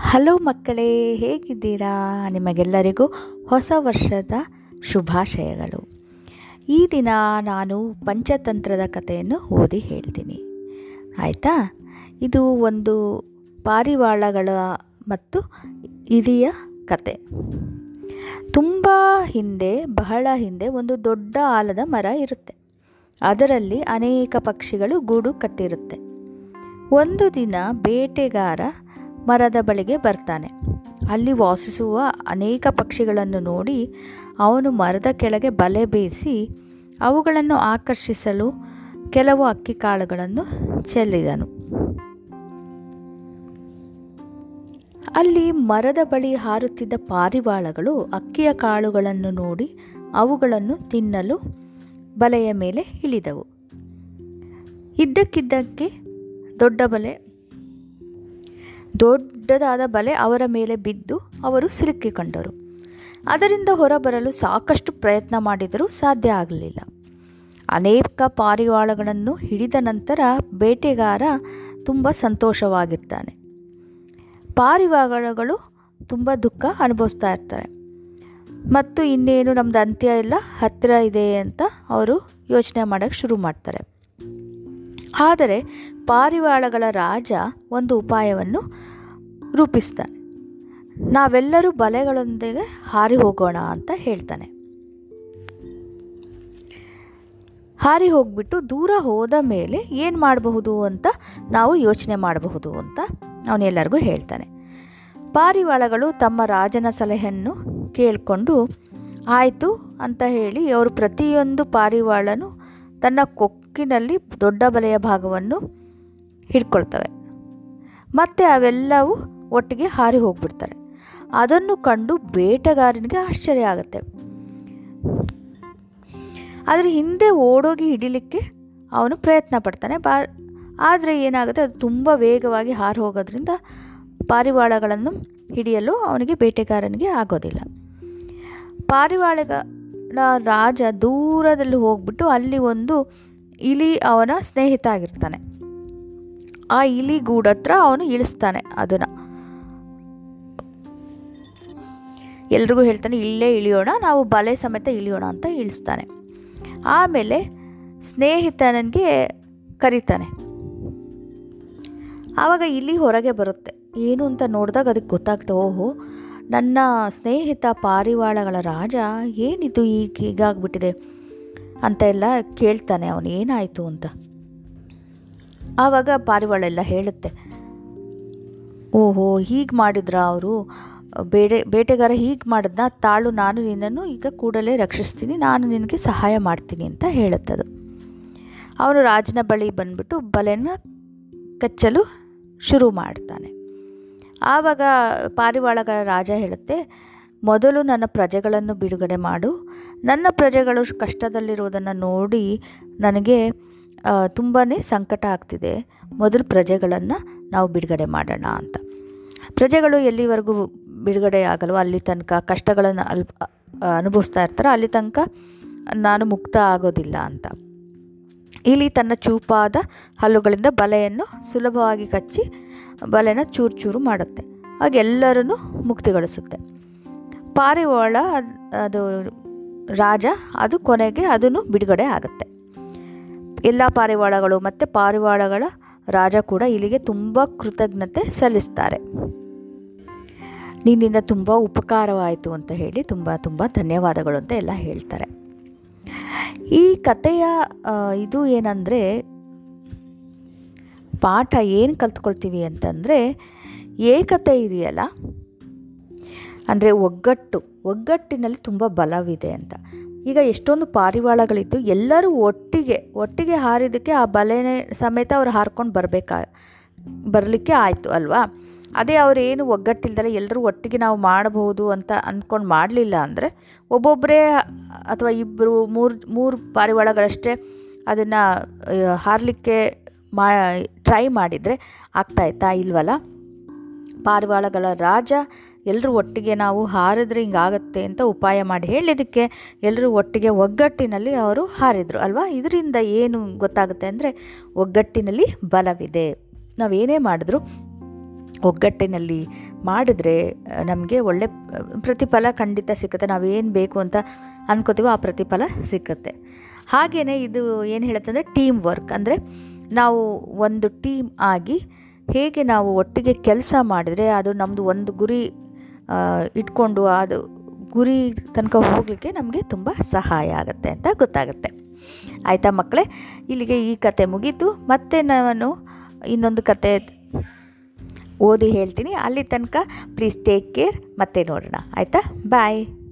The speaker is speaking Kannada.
ಹಲೋ ಮಕ್ಕಳೇ ಹೇಗಿದ್ದೀರಾ ನಿಮಗೆಲ್ಲರಿಗೂ ಹೊಸ ವರ್ಷದ ಶುಭಾಶಯಗಳು ಈ ದಿನ ನಾನು ಪಂಚತಂತ್ರದ ಕಥೆಯನ್ನು ಓದಿ ಹೇಳ್ತೀನಿ ಆಯಿತಾ ಇದು ಒಂದು ಪಾರಿವಾಳಗಳ ಮತ್ತು ಇಲಿಯ ಕತೆ ತುಂಬ ಹಿಂದೆ ಬಹಳ ಹಿಂದೆ ಒಂದು ದೊಡ್ಡ ಆಲದ ಮರ ಇರುತ್ತೆ ಅದರಲ್ಲಿ ಅನೇಕ ಪಕ್ಷಿಗಳು ಗೂಡು ಕಟ್ಟಿರುತ್ತೆ ಒಂದು ದಿನ ಬೇಟೆಗಾರ ಮರದ ಬಳಿಗೆ ಬರ್ತಾನೆ ಅಲ್ಲಿ ವಾಸಿಸುವ ಅನೇಕ ಪಕ್ಷಿಗಳನ್ನು ನೋಡಿ ಅವನು ಮರದ ಕೆಳಗೆ ಬಲೆ ಬೇಯಿಸಿ ಅವುಗಳನ್ನು ಆಕರ್ಷಿಸಲು ಕೆಲವು ಅಕ್ಕಿ ಕಾಳುಗಳನ್ನು ಚೆಲ್ಲಿದನು ಅಲ್ಲಿ ಮರದ ಬಳಿ ಹಾರುತ್ತಿದ್ದ ಪಾರಿವಾಳಗಳು ಅಕ್ಕಿಯ ಕಾಳುಗಳನ್ನು ನೋಡಿ ಅವುಗಳನ್ನು ತಿನ್ನಲು ಬಲೆಯ ಮೇಲೆ ಇಳಿದವು ಇದ್ದಕ್ಕಿದ್ದಕ್ಕೆ ದೊಡ್ಡ ಬಲೆ ದೊಡ್ಡದಾದ ಬಲೆ ಅವರ ಮೇಲೆ ಬಿದ್ದು ಅವರು ಸಿಲುಕಿಕೊಂಡರು ಅದರಿಂದ ಹೊರಬರಲು ಸಾಕಷ್ಟು ಪ್ರಯತ್ನ ಮಾಡಿದರೂ ಸಾಧ್ಯ ಆಗಲಿಲ್ಲ ಅನೇಕ ಪಾರಿವಾಳಗಳನ್ನು ಹಿಡಿದ ನಂತರ ಬೇಟೆಗಾರ ತುಂಬ ಸಂತೋಷವಾಗಿರ್ತಾನೆ ಪಾರಿವಾಳಗಳು ತುಂಬ ದುಃಖ ಅನುಭವಿಸ್ತಾ ಇರ್ತಾರೆ ಮತ್ತು ಇನ್ನೇನು ನಮ್ಮದು ಅಂತ್ಯ ಎಲ್ಲ ಹತ್ತಿರ ಇದೆ ಅಂತ ಅವರು ಯೋಚನೆ ಮಾಡೋಕ್ಕೆ ಶುರು ಮಾಡ್ತಾರೆ ಆದರೆ ಪಾರಿವಾಳಗಳ ರಾಜ ಒಂದು ಉಪಾಯವನ್ನು ರೂಪಿಸ್ತಾನೆ ನಾವೆಲ್ಲರೂ ಬಲೆಗಳೊಂದಿಗೆ ಹಾರಿ ಹೋಗೋಣ ಅಂತ ಹೇಳ್ತಾನೆ ಹಾರಿ ಹೋಗ್ಬಿಟ್ಟು ದೂರ ಹೋದ ಮೇಲೆ ಏನು ಮಾಡಬಹುದು ಅಂತ ನಾವು ಯೋಚನೆ ಮಾಡಬಹುದು ಅಂತ ಅವನೆಲ್ಲರಿಗೂ ಹೇಳ್ತಾನೆ ಪಾರಿವಾಳಗಳು ತಮ್ಮ ರಾಜನ ಸಲಹೆಯನ್ನು ಕೇಳಿಕೊಂಡು ಆಯಿತು ಅಂತ ಹೇಳಿ ಅವರು ಪ್ರತಿಯೊಂದು ಪಾರಿವಾಳನು ತನ್ನ ಕೊಕ್ಕಿನಲ್ಲಿ ದೊಡ್ಡ ಬಲೆಯ ಭಾಗವನ್ನು ಹಿಡ್ಕೊಳ್ತವೆ ಮತ್ತು ಅವೆಲ್ಲವೂ ಒಟ್ಟಿಗೆ ಹಾರಿ ಹೋಗ್ಬಿಡ್ತಾರೆ ಅದನ್ನು ಕಂಡು ಬೇಟೆಗಾರನಿಗೆ ಆಶ್ಚರ್ಯ ಆಗುತ್ತೆ ಆದರೆ ಹಿಂದೆ ಓಡೋಗಿ ಹಿಡಿಲಿಕ್ಕೆ ಅವನು ಪ್ರಯತ್ನ ಪಡ್ತಾನೆ ಬಾ ಆದರೆ ಏನಾಗುತ್ತೆ ಅದು ತುಂಬ ವೇಗವಾಗಿ ಹಾರಿ ಹೋಗೋದ್ರಿಂದ ಪಾರಿವಾಳಗಳನ್ನು ಹಿಡಿಯಲು ಅವನಿಗೆ ಬೇಟೆಗಾರನಿಗೆ ಆಗೋದಿಲ್ಲ ಪಾರಿವಾಳಗಳ ರಾಜ ದೂರದಲ್ಲಿ ಹೋಗ್ಬಿಟ್ಟು ಅಲ್ಲಿ ಒಂದು ಇಲಿ ಅವನ ಸ್ನೇಹಿತ ಆಗಿರ್ತಾನೆ ಆ ಇಲಿ ಗೂಡತ್ರ ಅವನು ಇಳಿಸ್ತಾನೆ ಅದನ್ನು ಎಲ್ರಿಗೂ ಹೇಳ್ತಾನೆ ಇಲ್ಲೇ ಇಳಿಯೋಣ ನಾವು ಬಲೆ ಸಮೇತ ಇಳಿಯೋಣ ಅಂತ ಇಳಿಸ್ತಾನೆ ಆಮೇಲೆ ಸ್ನೇಹಿತನಿಗೆ ಕರೀತಾನೆ ಆವಾಗ ಇಲ್ಲಿ ಹೊರಗೆ ಬರುತ್ತೆ ಏನು ಅಂತ ನೋಡಿದಾಗ ಅದಕ್ಕೆ ಗೊತ್ತಾಗ್ತಾ ಓಹೋ ನನ್ನ ಸ್ನೇಹಿತ ಪಾರಿವಾಳಗಳ ರಾಜ ಏನಿದು ಈಗ ಹೀಗಾಗ್ಬಿಟ್ಟಿದೆ ಅಂತ ಎಲ್ಲ ಕೇಳ್ತಾನೆ ಅವನು ಏನಾಯಿತು ಅಂತ ಆವಾಗ ಪಾರಿವಾಳ ಎಲ್ಲ ಹೇಳುತ್ತೆ ಓಹೋ ಹೀಗೆ ಮಾಡಿದ್ರ ಅವರು ಬೇಟೆ ಬೇಟೆಗಾರ ಹೀಗೆ ಮಾಡಿದ್ನ ತಾಳು ನಾನು ನಿನ್ನನ್ನು ಈಗ ಕೂಡಲೇ ರಕ್ಷಿಸ್ತೀನಿ ನಾನು ನಿನಗೆ ಸಹಾಯ ಮಾಡ್ತೀನಿ ಅಂತ ಹೇಳುತ್ತದು ಅವನು ರಾಜನ ಬಳಿ ಬಂದ್ಬಿಟ್ಟು ಬಲೆನ ಕಚ್ಚಲು ಶುರು ಮಾಡ್ತಾನೆ ಆವಾಗ ಪಾರಿವಾಳಗಳ ರಾಜ ಹೇಳುತ್ತೆ ಮೊದಲು ನನ್ನ ಪ್ರಜೆಗಳನ್ನು ಬಿಡುಗಡೆ ಮಾಡು ನನ್ನ ಪ್ರಜೆಗಳು ಕಷ್ಟದಲ್ಲಿರುವುದನ್ನು ನೋಡಿ ನನಗೆ ತುಂಬಾ ಸಂಕಟ ಆಗ್ತಿದೆ ಮೊದಲು ಪ್ರಜೆಗಳನ್ನು ನಾವು ಬಿಡುಗಡೆ ಮಾಡೋಣ ಅಂತ ಪ್ರಜೆಗಳು ಎಲ್ಲಿವರೆಗೂ ಬಿಡುಗಡೆ ಆಗಲ್ವೋ ಅಲ್ಲಿ ತನಕ ಕಷ್ಟಗಳನ್ನು ಅಲ್ಪ ಅನುಭವಿಸ್ತಾ ಇರ್ತಾರೋ ಅಲ್ಲಿ ತನಕ ನಾನು ಮುಕ್ತ ಆಗೋದಿಲ್ಲ ಅಂತ ಇಲ್ಲಿ ತನ್ನ ಚೂಪಾದ ಹಲ್ಲುಗಳಿಂದ ಬಲೆಯನ್ನು ಸುಲಭವಾಗಿ ಕಚ್ಚಿ ಬಲೆನ ಚೂರು ಚೂರು ಮಾಡುತ್ತೆ ಆಗ ಎಲ್ಲರನ್ನು ಮುಕ್ತಿಗೊಳಿಸುತ್ತೆ ಪಾರಿವಾಳ ಅದು ರಾಜ ಅದು ಕೊನೆಗೆ ಅದನ್ನು ಬಿಡುಗಡೆ ಆಗುತ್ತೆ ಎಲ್ಲ ಪಾರಿವಾಳಗಳು ಮತ್ತು ಪಾರಿವಾಳಗಳ ರಾಜ ಕೂಡ ಇಲ್ಲಿಗೆ ತುಂಬ ಕೃತಜ್ಞತೆ ಸಲ್ಲಿಸ್ತಾರೆ ನಿನ್ನಿಂದ ತುಂಬ ಉಪಕಾರವಾಯಿತು ಅಂತ ಹೇಳಿ ತುಂಬ ತುಂಬ ಧನ್ಯವಾದಗಳು ಅಂತ ಎಲ್ಲ ಹೇಳ್ತಾರೆ ಈ ಕಥೆಯ ಇದು ಏನಂದರೆ ಪಾಠ ಏನು ಕಲ್ತ್ಕೊಳ್ತೀವಿ ಅಂತಂದರೆ ಏಕತೆ ಇದೆಯಲ್ಲ ಅಂದರೆ ಒಗ್ಗಟ್ಟು ಒಗ್ಗಟ್ಟಿನಲ್ಲಿ ತುಂಬ ಬಲವಿದೆ ಅಂತ ಈಗ ಎಷ್ಟೊಂದು ಪಾರಿವಾಳಗಳಿದ್ದು ಎಲ್ಲರೂ ಒಟ್ಟಿಗೆ ಒಟ್ಟಿಗೆ ಹಾರಿದ್ದಕ್ಕೆ ಆ ಬಲೆನೇ ಸಮೇತ ಅವ್ರು ಹಾರ್ಕೊಂಡು ಬರಬೇಕಾ ಬರಲಿಕ್ಕೆ ಆಯಿತು ಅಲ್ವಾ ಅದೇ ಅವ್ರು ಏನು ಒಗ್ಗಟ್ಟಿಲ್ದಲೆ ಎಲ್ಲರೂ ಒಟ್ಟಿಗೆ ನಾವು ಮಾಡಬಹುದು ಅಂತ ಅಂದ್ಕೊಂಡು ಮಾಡಲಿಲ್ಲ ಅಂದರೆ ಒಬ್ಬೊಬ್ಬರೇ ಅಥವಾ ಇಬ್ಬರು ಮೂರು ಮೂರು ಪಾರಿವಾಳಗಳಷ್ಟೇ ಅದನ್ನು ಹಾರಲಿಕ್ಕೆ ಮಾ ಟ್ರೈ ಮಾಡಿದರೆ ಆಗ್ತಾಯಿತ್ತಾ ಇಲ್ವಲ್ಲ ಪಾರಿವಾಳಗಳ ರಾಜ ಎಲ್ಲರೂ ಒಟ್ಟಿಗೆ ನಾವು ಹಾರಿದ್ರೆ ಹಿಂಗಾಗತ್ತೆ ಅಂತ ಉಪಾಯ ಮಾಡಿ ಹೇಳಿದ್ದಕ್ಕೆ ಎಲ್ಲರೂ ಒಟ್ಟಿಗೆ ಒಗ್ಗಟ್ಟಿನಲ್ಲಿ ಅವರು ಹಾರಿದರು ಅಲ್ವಾ ಇದರಿಂದ ಏನು ಗೊತ್ತಾಗುತ್ತೆ ಅಂದರೆ ಒಗ್ಗಟ್ಟಿನಲ್ಲಿ ಬಲವಿದೆ ನಾವೇನೇ ಮಾಡಿದ್ರು ಒಗ್ಗಟ್ಟಿನಲ್ಲಿ ಮಾಡಿದ್ರೆ ನಮಗೆ ಒಳ್ಳೆ ಆ, ಪ್ರತಿಫಲ ಖಂಡಿತ ಸಿಗುತ್ತೆ ನಾವೇನು ಬೇಕು ಅಂತ ಅನ್ಕೋತೀವೋ ಆ ಪ್ರತಿಫಲ ಸಿಕ್ಕತ್ತೆ ಹಾಗೆಯೇ ಇದು ಏನು ಹೇಳುತ್ತೆ ಅಂದರೆ ಟೀಮ್ ವರ್ಕ್ ಅಂದರೆ ನಾವು ಒಂದು ಟೀಮ್ ಆಗಿ ಹೇಗೆ ನಾವು ಒಟ್ಟಿಗೆ ಕೆಲಸ ಮಾಡಿದರೆ ಅದು ನಮ್ಮದು ಒಂದು ಗುರಿ ಆ, ಇಟ್ಕೊಂಡು ಅದು ಗುರಿ ತನಕ ಹೋಗಲಿಕ್ಕೆ ನಮಗೆ ತುಂಬ ಸಹಾಯ ಆಗುತ್ತೆ ಅಂತ ಗೊತ್ತಾಗುತ್ತೆ ಆಯಿತಾ ಮಕ್ಕಳೇ ಇಲ್ಲಿಗೆ ಈ ಕತೆ ಮುಗೀತು ಮತ್ತೆ ನಾನು ಇನ್ನೊಂದು ಕತೆ ಓದಿ ಹೇಳ್ತೀನಿ ಅಲ್ಲಿ ತನಕ ಪ್ಲೀಸ್ ಟೇಕ್ ಕೇರ್ ಮತ್ತೆ ನೋಡೋಣ ಆಯಿತಾ ಬಾಯ್